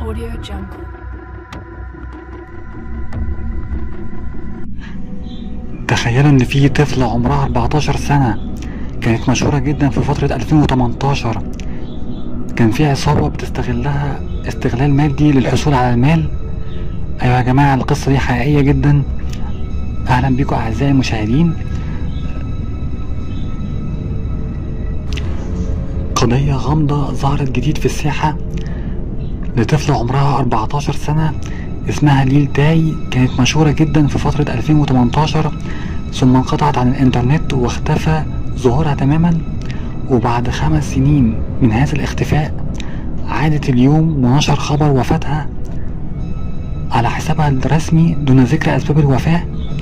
Audio Jungle. تخيلوا ان في طفلة عمرها 14 سنة كانت مشهورة جدا في فترة 2018 كان في عصابة بتستغلها استغلال مادي للحصول على المال ايوه يا جماعة القصة دي حقيقية جدا اهلا بيكم اعزائي المشاهدين قضية غامضة ظهرت جديد في الساحة لطفلة عمرها 14 سنة اسمها ليل تاي كانت مشهورة جدا في فترة 2018 ثم انقطعت عن الانترنت واختفى ظهورها تماما وبعد خمس سنين من هذا الاختفاء عادت اليوم ونشر خبر وفاتها على حسابها الرسمي دون ذكر اسباب الوفاة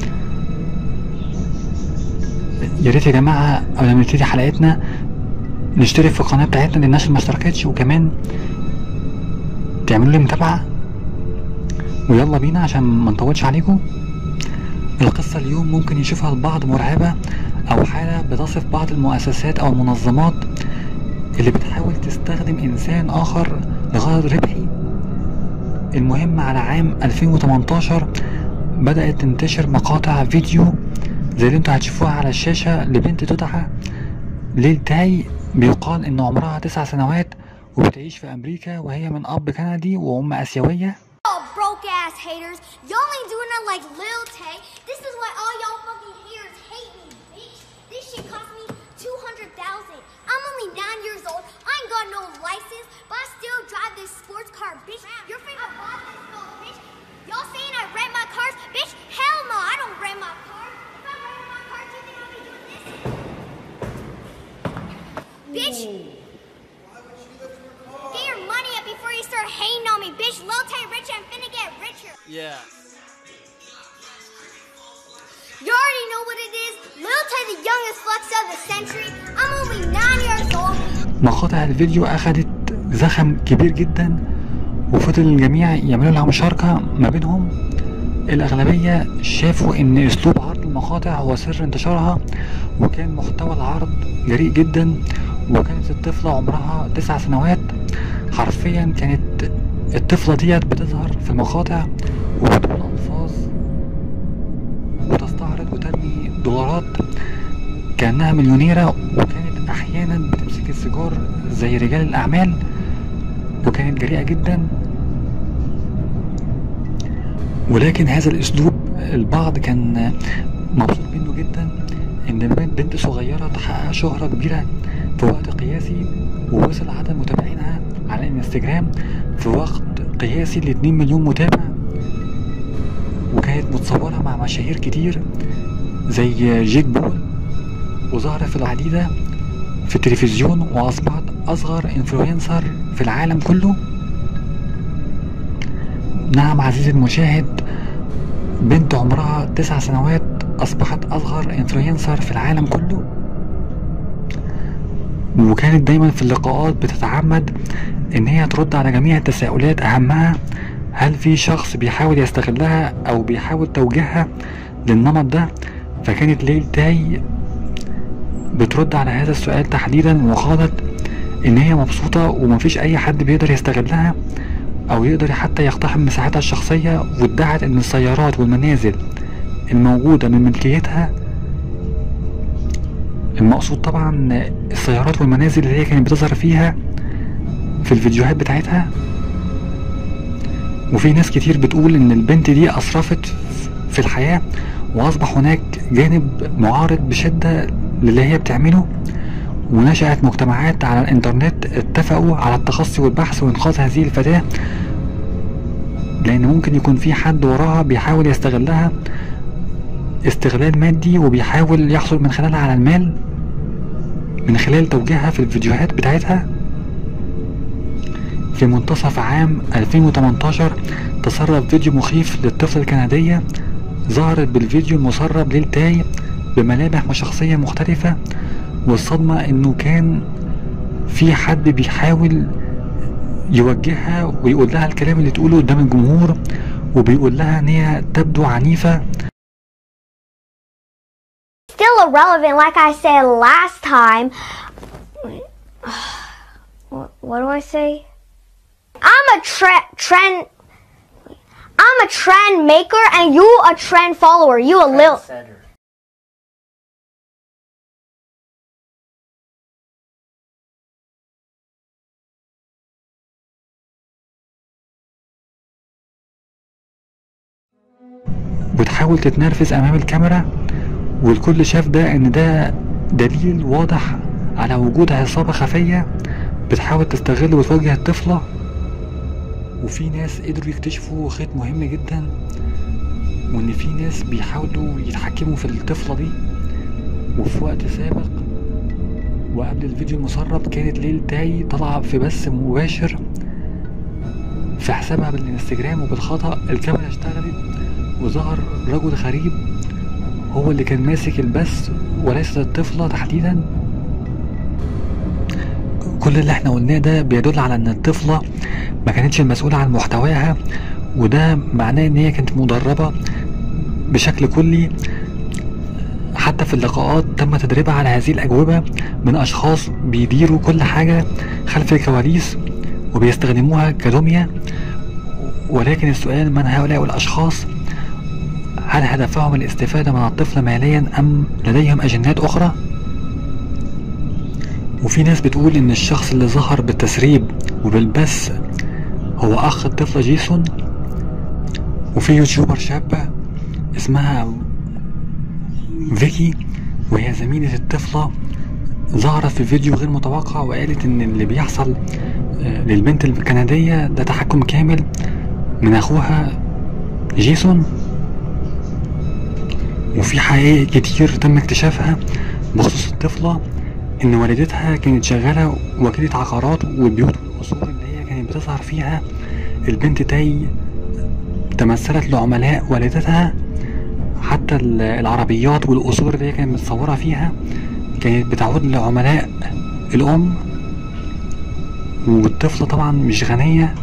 يا ريت يا جماعة قبل ما نبتدي حلقتنا نشترك في القناة بتاعتنا للناس اللي ما اشتركتش وكمان تعملوا لي متابعة ويلا بينا عشان ما نطولش عليكم القصة اليوم ممكن يشوفها البعض مرعبة أو حالة بتصف بعض المؤسسات أو المنظمات اللي بتحاول تستخدم إنسان آخر لغرض ربحي المهم على عام 2018 بدأت تنتشر مقاطع فيديو زي اللي انتوا هتشوفوها على الشاشة لبنت تدعى ليل تاي بيقال إن عمرها تسع سنوات وبتعيش في أمريكا وهي من أب كندي وأم آسيوية Y'all broke ass haters. Y'all ain't doing it like Lil Tay. This is why all y'all fucking haters hate me, bitch. This shit cost me 200000 I'm only 9 years old. I ain't got no license, but I still drive this sports car, bitch. Your favorite bought this girl, bitch. Y'all saying I rent my cars? Bitch, hell no, I don't rent my car. If I rented my car, do you think I'd be doing this? Bitch. Get your money up before you start hating on me, bitch. Lil Tay rich and finna get richer. Yeah. You already know what it is. Lil Tay, the youngest flex of the century. I'm only nine years old. مقاطع الفيديو أخدت زخم كبير جدا وفضل الجميع يعملوا لها مشاركة ما بينهم الأغلبية شافوا إن أسلوب عرض المقاطع هو سر انتشارها وكان محتوى العرض جريء جدا وكانت الطفلة عمرها تسع سنوات حرفيا كانت الطفلة ديت بتظهر في المقاطع وبتقول ألفاظ وتستعرض وترمي دولارات كأنها مليونيرة وكانت أحيانا بتمسك السيجار زي رجال الأعمال وكانت جريئة جدا ولكن هذا الأسلوب البعض كان مبسوط منه جدا إن بنت بنت صغيرة تحقق شهرة كبيرة في وقت قياسي ووصل عدد متابعينها على الانستجرام في وقت قياسي ل 2 مليون متابع وكانت متصورة مع مشاهير كتير زي جيك بول وظهرت في العديدة في التلفزيون وأصبحت أصغر انفلونسر في العالم كله نعم عزيزي المشاهد بنت عمرها تسع سنوات أصبحت أصغر انفلونسر في العالم كله وكانت دايما في اللقاءات بتتعمد إن هي ترد على جميع التساؤلات أهمها هل في شخص بيحاول يستغلها أو بيحاول توجيهها للنمط ده فكانت ليل تاي بترد على هذا السؤال تحديدا وقالت ان هي مبسوطة ومفيش اي حد بيقدر يستغلها او يقدر حتى يقتحم مساحتها الشخصية وادعت ان السيارات والمنازل الموجودة من ملكيتها المقصود طبعا السيارات والمنازل اللي هي كانت بتظهر فيها في الفيديوهات بتاعتها وفي ناس كتير بتقول ان البنت دي اسرفت في الحياة واصبح هناك جانب معارض بشدة للي هي بتعمله ونشأت مجتمعات على الانترنت اتفقوا على التخصي والبحث وانقاذ هذه الفتاة لان ممكن يكون في حد وراها بيحاول يستغلها استغلال مادي وبيحاول يحصل من خلالها على المال من خلال توجيهها في الفيديوهات بتاعتها في منتصف عام 2018 تسرب فيديو مخيف للطفلة الكندية ظهرت بالفيديو المسرب ليل تاي بملامح وشخصية مختلفة والصدمة انه كان في حد بيحاول يوجهها ويقول لها الكلام اللي تقوله قدام الجمهور وبيقول لها ان هي تبدو عنيفة Still irrelevant, like I said last time. What, what do I say? I'm a tre- trend. I'm a trend maker and you a trend follower. You a lil. وتحاول تتنرفز امام الكاميرا والكل شاف ده ان ده دليل واضح على وجود عصابة خفية بتحاول تستغل وتواجه الطفلة وفي ناس قدروا يكتشفوا خيط مهم جدا وان في ناس بيحاولوا يتحكموا في الطفلة دي وفي وقت سابق وقبل الفيديو المسرب كانت ليل تاي طالعة في بث مباشر في حسابها بالانستجرام وبالخطأ الكاميرا اشتغلت وظهر رجل غريب هو اللي كان ماسك البث وليست الطفلة تحديدا كل اللي احنا قلناه ده بيدل على ان الطفلة ما كانتش المسؤولة عن محتواها وده معناه ان هي كانت مدربة بشكل كلي حتى في اللقاءات تم تدريبها على هذه الأجوبة من أشخاص بيديروا كل حاجة خلف الكواليس وبيستخدموها كدمية ولكن السؤال من هؤلاء الأشخاص هل هدفهم الاستفادة من الطفل ماليا أم لديهم أجندات أخرى؟ وفي ناس بتقول إن الشخص اللي ظهر بالتسريب وبالبث هو أخ الطفلة جيسون وفي يوتيوبر شابة اسمها فيكي وهي زميلة الطفلة ظهرت في فيديو غير متوقع وقالت إن اللي بيحصل آه، للبنت الكندية ده تحكم كامل من أخوها جيسون وفي حقائق كتير تم اكتشافها بخصوص الطفلة إن والدتها كانت شغالة وكيلة عقارات والبيوت والقصور اللي هي كانت بتظهر فيها البنت تاي تمثلت لعملاء والدتها حتى ال- العربيات والقصور اللي هي كانت متصورة فيها كانت بتعود لعملاء الأم والطفلة طبعا مش غنية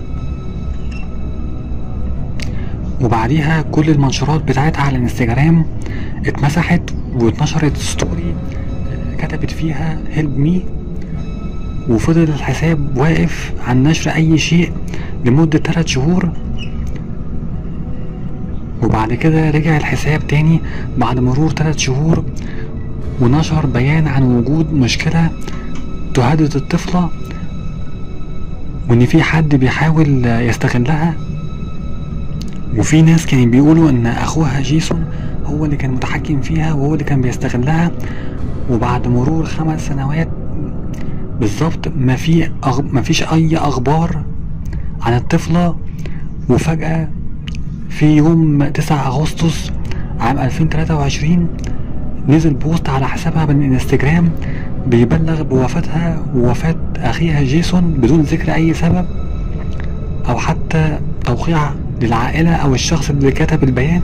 وبعديها كل المنشورات بتاعتها على الانستجرام اتمسحت واتنشرت ستوري آه، كتبت فيها هيلب مي وفضل الحساب واقف عن نشر اي شيء لمدة 3 شهور وبعد كده رجع الحساب تاني بعد مرور 3 شهور ونشر بيان عن وجود مشكلة تهدد الطفلة وان في حد بيحاول آه، يستغلها وفي ناس كانوا بيقولوا ان اخوها جيسون هو اللي كان متحكم فيها وهو اللي كان بيستغلها وبعد مرور خمس سنوات بالظبط ما في أغ... ما فيش اي اخبار عن الطفلة وفجأة في يوم 9 اغسطس عام 2023 نزل بوست على حسابها بالانستجرام بيبلغ بوفاتها ووفاة اخيها جيسون بدون ذكر اي سبب او حتى توقيع للعائلة او الشخص اللي كتب البيان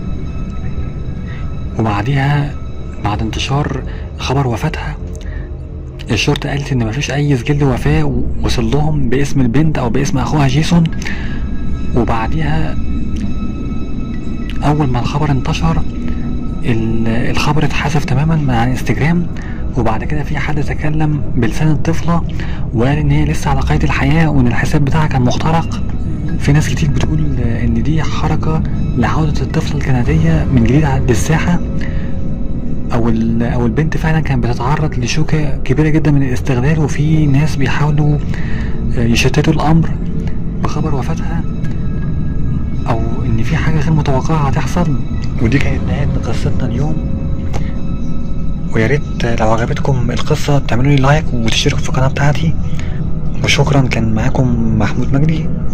وبعديها بعد انتشار خبر وفاتها الشرطة قالت ان مفيش اي سجل وفاة وصل لهم باسم البنت او باسم اخوها جيسون وبعديها اول ما الخبر انتشر ال- الخبر اتحذف تماما من على انستجرام وبعد كده في حد تكلم بلسان الطفلة وقال ان هي لسه على قيد الحياة وان الحساب بتاعها كان مخترق في ناس كتير بتقول ان دي حركة لعودة الطفلة الكندية من جديد على- للساحة او ال- او البنت فعلا كانت بتتعرض لشوكة كبيرة جدا من الاستغلال وفي ناس بيحاولوا آه، يشتتوا الامر بخبر وفاتها او ان في حاجة غير متوقعة هتحصل ودي كانت نهاية قصتنا اليوم ويا ريت لو عجبتكم القصة تعملوا لي لايك وتشتركوا في القناة بتاعتي وشكرا كان معاكم محمود مجدي